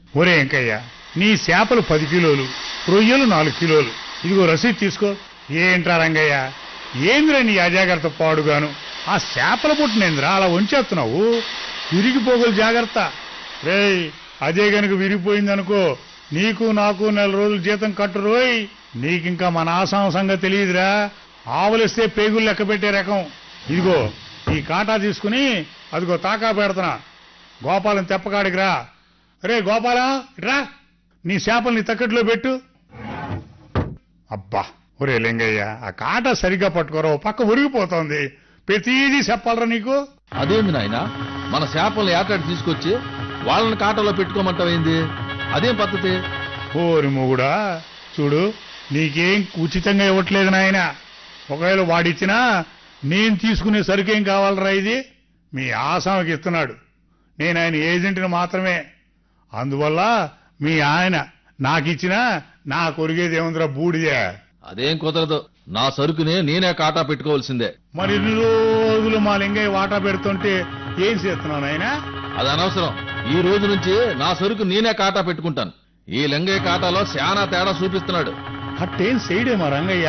ఒరే వెంకయ్య నీ చేపలు పది కిలోలు రొయ్యలు నాలుగు కిలోలు ఇదిగో రసీదు తీసుకో ఏంట్రా రంగయ్య ఏంద్రా నీ అజాగ్రత్త పాడుగాను ఆ చేపల పుట్టినేంద్రా అలా వంచేస్తున్నావు విరిగిపోగలు జాగ్రత్త రేయ్ అదే గనుక విరిగిపోయిందనుకో నీకు నాకు నెల రోజులు జీతం కట్టు రోయ్ నీకింకా మన ఆసాం సంగతి తెలియదురా ఆవులిస్తే పేగులు లెక్క పెట్టే రకం ఇదిగో ఈ కాటా తీసుకుని అదిగో తాకా పెడుతున్నా గోపాలం తెప్పకాడికి రా రే గోపాలం రా నీ చేపల్ని తక్కట్లో పెట్టు అబ్బా ఒరే లింగయ్య ఆ కాట సరిగ్గా పట్టుకోరా ఓ పక్క ఉరిగిపోతోంది ప్రతిదీ చెప్పాలరా నీకు అదేంది నాయన మన చేపలను ఏటాడి తీసుకొచ్చి వాళ్ళని కాటలో పెట్టుకోమంటావేంది అదేం పద్ధతి ఓరి మొగుడా చూడు నీకేం ఉచితంగా ఇవ్వట్లేదు నాయన ఒకవేళ వాడిచ్చినా నేను తీసుకునే సరుకేం కావాలరా ఇది మీ ఆసామకి ఇస్తున్నాడు నేను ఆయన ఏజెంట్ని మాత్రమే అందువల్ల మీ ఆయన నాకిచ్చినా నా కొరిగేది ఏముందిరా బూడిదే అదేం కుదరదు నా సరుకునే నేనే కాటా పెట్టుకోవాల్సిందే మరి ఇన్ని రోజులు మా లింగయ్య వాటా పెడుతుంటే ఏం చేస్తున్నావు నాయనా అది అనవసరం ఈ రోజు నుంచి నా సరుకు నేనే కాటా పెట్టుకుంటాను ఈ లింగయ్య కాటాలో శానా తేడా చూపిస్తున్నాడు అట్టేం చేయడేమో రంగయ్య